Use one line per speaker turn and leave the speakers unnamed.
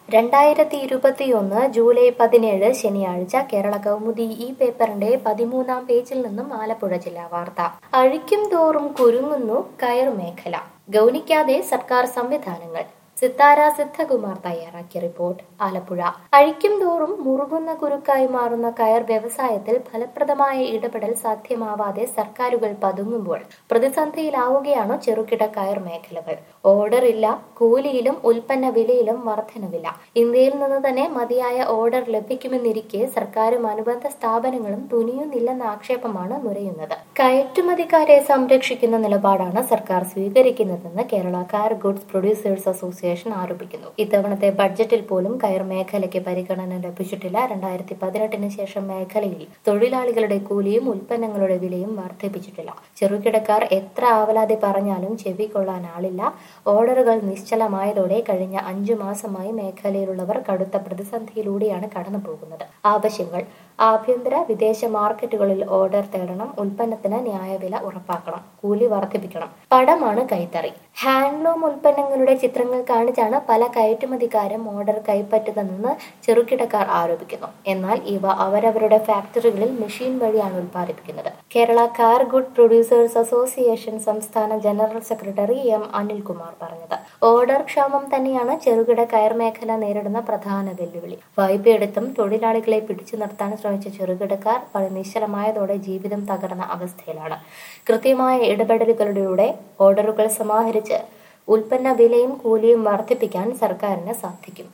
രണ്ടായിരത്തി ഇരുപത്തിയൊന്ന് ജൂലൈ പതിനേഴ് ശനിയാഴ്ച കേരള കൗമുദി ഈ പേപ്പറിന്റെ പതിമൂന്നാം പേജിൽ നിന്നും ആലപ്പുഴ ജില്ലാ വാർത്ത അഴിക്കും തോറും കുരുങ്ങുന്നു കയർ മേഖല ഗൗനിക്കാതെ സർക്കാർ സംവിധാനങ്ങൾ സിത്താര സിദ്ധകുമാർ തയ്യാറാക്കിയ റിപ്പോർട്ട് ആലപ്പുഴ അഴിക്കും തോറും മുറുകുന്ന കുരുക്കായി മാറുന്ന കയർ വ്യവസായത്തിൽ ഫലപ്രദമായ ഇടപെടൽ സാധ്യമാവാതെ സർക്കാരുകൾ പതുങ്ങുമ്പോൾ പ്രതിസന്ധിയിലാവുകയാണ് ചെറുകിട കയർ മേഖലകൾ ഓർഡർ ഇല്ല കൂലിയിലും ഉൽപ്പന്ന വിലയിലും വർധനവില്ല ഇന്ത്യയിൽ നിന്ന് തന്നെ മതിയായ ഓർഡർ ലഭിക്കുമെന്നിരിക്കെ സർക്കാരും അനുബന്ധ സ്ഥാപനങ്ങളും തുനിയുന്നില്ലെന്ന ആക്ഷേപമാണ് നുരയുന്നത് കയറ്റുമതിക്കാരെ സംരക്ഷിക്കുന്ന നിലപാടാണ് സർക്കാർ സ്വീകരിക്കുന്നതെന്ന് കേരള കയർ ഗുഡ്സ് പ്രൊഡ്യൂസേഴ്സ് അസോസിയേഷൻ ആരോപിക്കുന്നു ഇത്തവണത്തെ ബഡ്ജറ്റിൽ പോലും കയർ മേഖലയ്ക്ക് പരിഗണന ലഭിച്ചിട്ടില്ല രണ്ടായിരത്തി പതിനെട്ടിന് ശേഷം മേഖലയിൽ തൊഴിലാളികളുടെ കൂലിയും ഉൽപ്പന്നങ്ങളുടെ വിലയും വർദ്ധിപ്പിച്ചിട്ടില്ല ചെറുകിടക്കാർ എത്ര ആവലാതി പറഞ്ഞാലും ചെവി കൊള്ളാൻ ആളില്ല ഓർഡറുകൾ നിശ്ചലമായതോടെ കഴിഞ്ഞ അഞ്ചു മാസമായി മേഖലയിലുള്ളവർ കടുത്ത പ്രതിസന്ധിയിലൂടെയാണ് കടന്നു പോകുന്നത് ആവശ്യങ്ങൾ ആഭ്യന്തര വിദേശ മാർക്കറ്റുകളിൽ ഓർഡർ തേടണം ഉൽപ്പന്നത്തിന് ന്യായവില ഉറപ്പാക്കണം കൂലി വർദ്ധിപ്പിക്കണം പടമാണ് കൈത്തറി ഹാൻഡ്ലൂം ഉൽപ്പന്നങ്ങളുടെ ചിത്രങ്ങൾ കാണിച്ചാണ് പല കയറ്റുമതിക്കാരും ഓർഡർ കൈപ്പറ്റുന്നതെന്ന് ചെറുകിടക്കാർ ആരോപിക്കുന്നു എന്നാൽ ഇവ അവരവരുടെ ഫാക്ടറികളിൽ മെഷീൻ വഴിയാണ് ഉൽപ്പാദിപ്പിക്കുന്നത് Kerala car good producers association സംസ്ഥാന ജനറൽ സെക്രട്ടറി എം അനിൽകുമാർ പറഞ്ഞത് ഓർഡർ ക്ഷാമം തന്നെയാണ് ചെറുകിട കയർ മേഖല നേരിടുന്ന പ്രധാന വെല്ലുവിളി വായ്പയെടുത്തും തൊഴിലാളികളെ പിടിച്ചു നിർത്താൻ ശ്രമിച്ച ചെറുകിടക്കാർ പണി നിശ്ചലമായതോടെ ജീവിതം തകർന്ന അവസ്ഥയിലാണ് കൃത്യമായ ഇടപെടലുകളിലൂടെ ഓർഡറുകൾ സമാഹരിച്ച് ഉൽപ്പന്ന വിലയും കൂലിയും വർദ്ധിപ്പിക്കാൻ സർക്കാരിന് സാധിക്കും